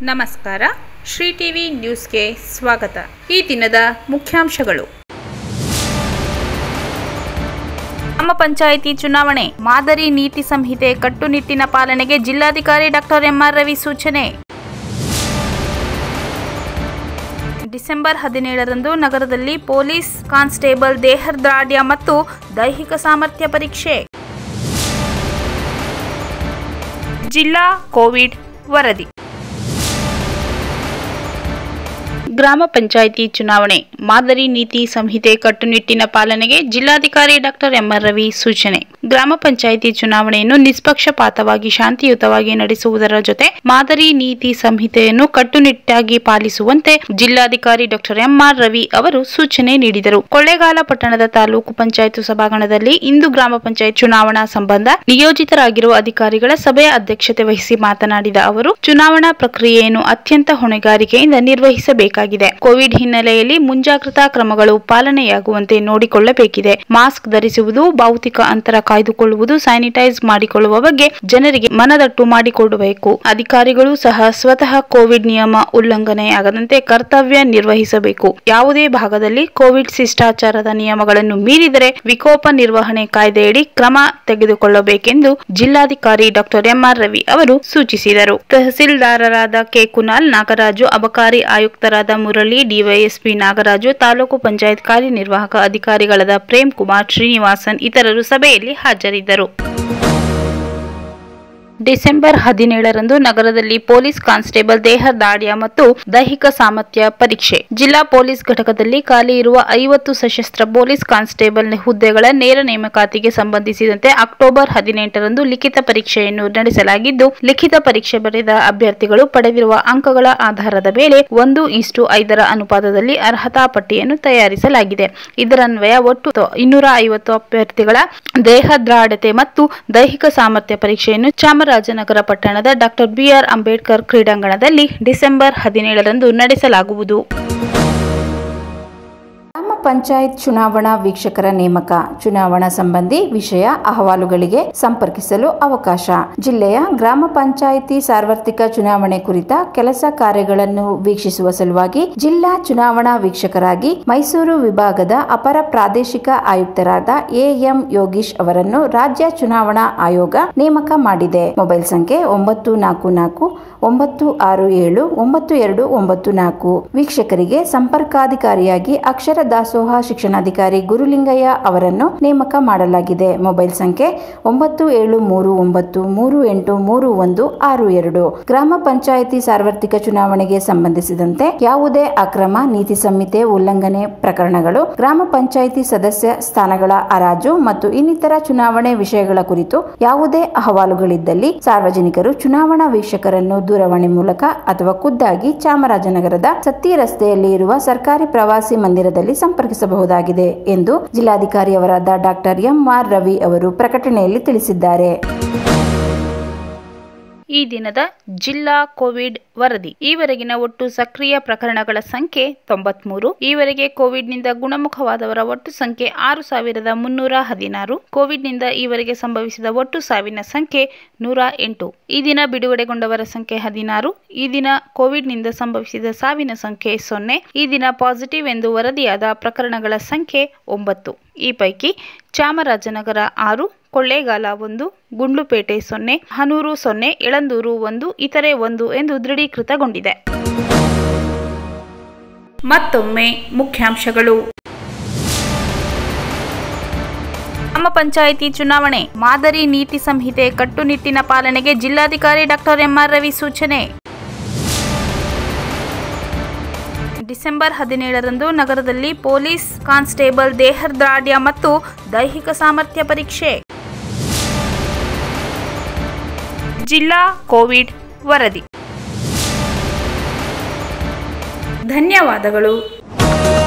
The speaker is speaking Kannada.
ನಮಸ್ಕಾರ ಶ್ರೀ ಟಿವಿ ನ್ಯೂಸ್ಗೆ ಸ್ವಾಗತ ಈ ದಿನದ ಮುಖ್ಯಾಂಶಗಳು ಗ್ರಾಮ ಪಂಚಾಯಿತಿ ಚುನಾವಣೆ ಮಾದರಿ ನೀತಿ ಸಂಹಿತೆ ಕಟ್ಟುನಿಟ್ಟಿನ ಪಾಲನೆಗೆ ಜಿಲ್ಲಾಧಿಕಾರಿ ಡಾಕ್ಟರ್ ಎಂಆರ್ ರವಿ ಸೂಚನೆ ಡಿಸೆಂಬರ್ ಹದಿನೇಳರಂದು ನಗರದಲ್ಲಿ ಪೊಲೀಸ್ ಕಾನ್ಸ್ಟೇಬಲ್ ದೇಹದಾಢ್ಯ ಮತ್ತು ದೈಹಿಕ ಸಾಮರ್ಥ್ಯ ಪರೀಕ್ಷೆ ಜಿಲ್ಲಾ ಕೋವಿಡ್ ವರದಿ ಗ್ರಾಮ ಪಂಚಾಯಿತಿ ಚುನಾವಣೆ ಮಾದರಿ ನೀತಿ ಸಂಹಿತೆ ಕಟ್ಟುನಿಟ್ಟಿನ ಪಾಲನೆಗೆ ಜಿಲ್ಲಾಧಿಕಾರಿ ಡಾಕ್ಟರ್ ಎಂಆರ್ ರವಿ ಸೂಚನೆ ಗ್ರಾಮ ಪಂಚಾಯಿತಿ ಚುನಾವಣೆಯನ್ನು ನಿಷ್ಪಕ್ಷಪಾತವಾಗಿ ಶಾಂತಿಯುತವಾಗಿ ನಡೆಸುವುದರ ಜೊತೆ ಮಾದರಿ ನೀತಿ ಸಂಹಿತೆಯನ್ನು ಕಟ್ಟುನಿಟ್ಟಾಗಿ ಪಾಲಿಸುವಂತೆ ಜಿಲ್ಲಾಧಿಕಾರಿ ಡಾಕ್ಟರ್ ಎಂಆರ್ ರವಿ ಅವರು ಸೂಚನೆ ನೀಡಿದರು ಕೊಳ್ಳೇಗಾಲ ಪಟ್ಟಣದ ತಾಲೂಕು ಪಂಚಾಯತ್ ಸಭಾಂಗಣದಲ್ಲಿ ಇಂದು ಗ್ರಾಮ ಪಂಚಾಯತ್ ಚುನಾವಣಾ ಸಂಬಂಧ ನಿಯೋಜಿತರಾಗಿರುವ ಅಧಿಕಾರಿಗಳ ಸಭೆಯ ಅಧ್ಯಕ್ಷತೆ ವಹಿಸಿ ಮಾತನಾಡಿದ ಅವರು ಚುನಾವಣಾ ಪ್ರಕ್ರಿಯೆಯನ್ನು ಅತ್ಯಂತ ಹೊಣೆಗಾರಿಕೆಯಿಂದ ನಿರ್ವಹಿಸಬೇಕಾಗಿದೆ ಕೋವಿಡ್ ಹಿನ್ನೆಲೆಯಲ್ಲಿ ಮುಂಜಾಗ್ರತಾ ಕ್ರಮಗಳು ಪಾಲನೆಯಾಗುವಂತೆ ನೋಡಿಕೊಳ್ಳಬೇಕಿದೆ ಮಾಸ್ಕ್ ಧರಿಸುವುದು ಭೌತಿಕ ಅಂತರ ಕಾಯ್ದುಕೊಳ್ಳುವುದು ಸ್ಯಾನಿಟೈಸ್ ಮಾಡಿಕೊಳ್ಳುವ ಬಗ್ಗೆ ಜನರಿಗೆ ಮನದಟ್ಟು ಮಾಡಿಕೊಡಬೇಕು ಅಧಿಕಾರಿಗಳು ಸಹ ಸ್ವತಃ ಕೋವಿಡ್ ನಿಯಮ ಉಲ್ಲಂಘನೆಯಾಗದಂತೆ ಕರ್ತವ್ಯ ನಿರ್ವಹಿಸಬೇಕು ಯಾವುದೇ ಭಾಗದಲ್ಲಿ ಕೋವಿಡ್ ಶಿಷ್ಟಾಚಾರದ ನಿಯಮಗಳನ್ನು ಮೀರಿದರೆ ವಿಕೋಪ ನಿರ್ವಹಣೆ ಕಾಯ್ದೆಯಡಿ ಕ್ರಮ ತೆಗೆದುಕೊಳ್ಳಬೇಕೆಂದು ಜಿಲ್ಲಾಧಿಕಾರಿ ಡಾಕ್ಟರ್ ಎಂಆರ್ ರವಿ ಅವರು ಸೂಚಿಸಿದರು ತಹಸೀಲ್ದಾರರಾದ ಕೆ ಕುನಾಲ್ ನಾಗರಾಜು ಅಬಕಾರಿ ಆಯುಕ್ತರಾದ ಮುರಳಿ ಡಿವೈಎಸ್ಪಿ ನಾಗರಾಜು ತಾಲೂಕು ಪಂಚಾಯತ್ ಕಾರ್ಯನಿರ್ವಾಹಕ ಅಧಿಕಾರಿಗಳಾದ ಪ್ರೇಮ್ ಕುಮಾರ್ ಶ್ರೀನಿವಾಸನ್ ಇತರರು ಸಭೆಯಲ್ಲಿ ಹಾಜರಿದ್ದರು ಡಿಸೆಂಬರ್ ಹದಿನೇಳರಂದು ನಗರದಲ್ಲಿ ಪೊಲೀಸ್ ಕಾನ್ಸ್ಟೇಬಲ್ ದೇಹ ದಾಢ್ಯ ಮತ್ತು ದೈಹಿಕ ಸಾಮರ್ಥ್ಯ ಪರೀಕ್ಷೆ ಜಿಲ್ಲಾ ಪೊಲೀಸ್ ಘಟಕದಲ್ಲಿ ಖಾಲಿ ಇರುವ ಐವತ್ತು ಸಶಸ್ತ್ರ ಪೊಲೀಸ್ ಕಾನ್ಸ್ಟೇಬಲ್ ಹುದ್ದೆಗಳ ನೇರ ನೇಮಕಾತಿಗೆ ಸಂಬಂಧಿಸಿದಂತೆ ಅಕ್ಟೋಬರ್ ಹದಿನೆಂಟರಂದು ಲಿಖಿತ ಪರೀಕ್ಷೆಯನ್ನು ನಡೆಸಲಾಗಿದ್ದು ಲಿಖಿತ ಪರೀಕ್ಷೆ ಬರೆದ ಅಭ್ಯರ್ಥಿಗಳು ಪಡೆದಿರುವ ಅಂಕಗಳ ಆಧಾರದ ಮೇಲೆ ಒಂದು ಇಷ್ಟು ಐದರ ಅನುಪಾತದಲ್ಲಿ ಅರ್ಹತಾ ಪಟ್ಟಿಯನ್ನು ತಯಾರಿಸಲಾಗಿದೆ ಇದರನ್ವಯ ಒಟ್ಟು ಇನ್ನೂರ ಐವತ್ತು ಅಭ್ಯರ್ಥಿಗಳ ದೇಹ ದ್ರಾಢತೆ ಮತ್ತು ದೈಹಿಕ ಸಾಮರ್ಥ್ಯ ಪರೀಕ್ಷೆಯನ್ನು ಚಾಮರಾಜನಗರ ಪಟ್ಟಣದ ಡಾಕ್ಟರ್ ಬಿಆರ್ ಅಂಬೇಡ್ಕರ್ ಕ್ರೀಡಾಂಗಣದಲ್ಲಿ ಡಿಸೆಂಬರ್ ಹದಿನೇಳರಂದು ನಡೆಸಲಾಗುವುದು ಗ್ರಾಮ ಪಂಚಾಯತ್ ಚುನಾವಣಾ ವೀಕ್ಷಕರ ನೇಮಕ ಚುನಾವಣಾ ಸಂಬಂಧಿ ವಿಷಯ ಅಹವಾಲುಗಳಿಗೆ ಸಂಪರ್ಕಿಸಲು ಅವಕಾಶ ಜಿಲ್ಲೆಯ ಗ್ರಾಮ ಪಂಚಾಯಿತಿ ಸಾರ್ವತ್ರಿಕ ಚುನಾವಣೆ ಕುರಿತ ಕೆಲಸ ಕಾರ್ಯಗಳನ್ನು ವೀಕ್ಷಿಸುವ ಸಲುವಾಗಿ ಜಿಲ್ಲಾ ಚುನಾವಣಾ ವೀಕ್ಷಕರಾಗಿ ಮೈಸೂರು ವಿಭಾಗದ ಅಪರ ಪ್ರಾದೇಶಿಕ ಆಯುಕ್ತರಾದ ಎಎಂ ಯೋಗೀಶ್ ಅವರನ್ನು ರಾಜ್ಯ ಚುನಾವಣಾ ಆಯೋಗ ನೇಮಕ ಮಾಡಿದೆ ಮೊಬೈಲ್ ಸಂಖ್ಯೆ ಒಂಬತ್ತು ನಾಲ್ಕು ನಾಲ್ಕು ಒಂಬತ್ತು ಆರು ಏಳು ಒಂಬತ್ತು ಎರಡು ಒಂಬತ್ತು ನಾಲ್ಕು ವೀಕ್ಷಕರಿಗೆ ಸಂಪರ್ಕಾಧಿಕಾರಿಯಾಗಿ ಅಕ್ಷರ ದಾಸೋಹ ಶಿಕ್ಷಣಾಧಿಕಾರಿ ಗುರುಲಿಂಗಯ್ಯ ಅವರನ್ನು ನೇಮಕ ಮಾಡಲಾಗಿದೆ ಮೊಬೈಲ್ ಸಂಖ್ಯೆ ಒಂಬತ್ತು ಏಳು ಮೂರು ಒಂಬತ್ತು ಮೂರು ಎಂಟು ಮೂರು ಒಂದು ಆರು ಎರಡು ಗ್ರಾಮ ಪಂಚಾಯಿತಿ ಸಾರ್ವತ್ರಿಕ ಚುನಾವಣೆಗೆ ಸಂಬಂಧಿಸಿದಂತೆ ಯಾವುದೇ ಅಕ್ರಮ ನೀತಿ ಸಂಹಿತೆ ಉಲ್ಲಂಘನೆ ಪ್ರಕರಣಗಳು ಗ್ರಾಮ ಪಂಚಾಯಿತಿ ಸದಸ್ಯ ಸ್ಥಾನಗಳ ಹರಾಜು ಮತ್ತು ಇನ್ನಿತರ ಚುನಾವಣೆ ವಿಷಯಗಳ ಕುರಿತು ಯಾವುದೇ ಅಹವಾಲುಗಳಿದ್ದಲ್ಲಿ ಸಾರ್ವಜನಿಕರು ಚುನಾವಣಾ ವೀಕ್ಷಕರನ್ನು ದೂರವಾಣಿ ಮೂಲಕ ಅಥವಾ ಖುದ್ದಾಗಿ ಚಾಮರಾಜನಗರದ ಸತ್ತಿ ರಸ್ತೆಯಲ್ಲಿ ಇರುವ ಸರ್ಕಾರಿ ಪ್ರವಾಸಿ ಮಂದಿರದಲ್ಲಿ ಸಂಪರ್ಕಿಸಬಹುದಾಗಿದೆ ಎಂದು ಜಿಲ್ಲಾಧಿಕಾರಿಯವರಾದ ಡಾಕ್ಟರ್ ಎಂಆರ್ ರವಿ ಅವರು ಪ್ರಕಟಣೆಯಲ್ಲಿ ತಿಳಿಸಿದ್ದಾರೆ ಈ ದಿನದ ಜಿಲ್ಲಾ ಕೋವಿಡ್ ವರದಿ ಈವರೆಗಿನ ಒಟ್ಟು ಸಕ್ರಿಯ ಪ್ರಕರಣಗಳ ಸಂಖ್ಯೆ ತೊಂಬತ್ಮೂರು ಈವರೆಗೆ ಕೋವಿಡ್ನಿಂದ ಗುಣಮುಖವಾದವರ ಒಟ್ಟು ಸಂಖ್ಯೆ ಆರು ಸಾವಿರದ ಮುನ್ನೂರ ಹದಿನಾರು ಕೋವಿಡ್ನಿಂದ ಈವರೆಗೆ ಸಂಭವಿಸಿದ ಒಟ್ಟು ಸಾವಿನ ಸಂಖ್ಯೆ ನೂರ ಎಂಟು ಈ ದಿನ ಬಿಡುಗಡೆಗೊಂಡವರ ಸಂಖ್ಯೆ ಹದಿನಾರು ಈ ದಿನ ಕೋವಿಡ್ನಿಂದ ಸಂಭವಿಸಿದ ಸಾವಿನ ಸಂಖ್ಯೆ ಸೊನ್ನೆ ಈ ದಿನ ಪಾಸಿಟಿವ್ ಎಂದು ವರದಿಯಾದ ಪ್ರಕರಣಗಳ ಸಂಖ್ಯೆ ಒಂಬತ್ತು ಈ ಪೈಕಿ ಚಾಮರಾಜನಗರ ಆರು ಕೊಳ್ಳೇಗಾಲ ಒಂದು ಗುಂಡ್ಲುಪೇಟೆ ಸೊನ್ನೆ ಹನೂರು ಸೊನ್ನೆ ಯಳಂದೂರು ಒಂದು ಇತರೆ ಒಂದು ಎಂದು ದೃಢೀಕೃತಗೊಂಡಿದೆ ಮತ್ತೊಮ್ಮೆ ಮುಖ್ಯಾಂಶಗಳು ಗ್ರಾಮ ಪಂಚಾಯಿತಿ ಚುನಾವಣೆ ಮಾದರಿ ನೀತಿ ಸಂಹಿತೆ ಕಟ್ಟುನಿಟ್ಟಿನ ಪಾಲನೆಗೆ ಜಿಲ್ಲಾಧಿಕಾರಿ ಡಾಕ್ಟರ್ ಎಂಆರ್ ರವಿ ಸೂಚನೆ ಡಿಸೆಂಬರ್ ಹದಿನೇಳರಂದು ನಗರದಲ್ಲಿ ಪೊಲೀಸ್ ಕಾನ್ಸ್ಟೇಬಲ್ ದೇಹದಾಢ್ಯ ಮತ್ತು ದೈಹಿಕ ಸಾಮರ್ಥ್ಯ ಪರೀಕ್ಷೆ ಜಿಲ್ಲಾ ಕೋವಿಡ್ ವರದಿ ಧನ್ಯವಾದಗಳು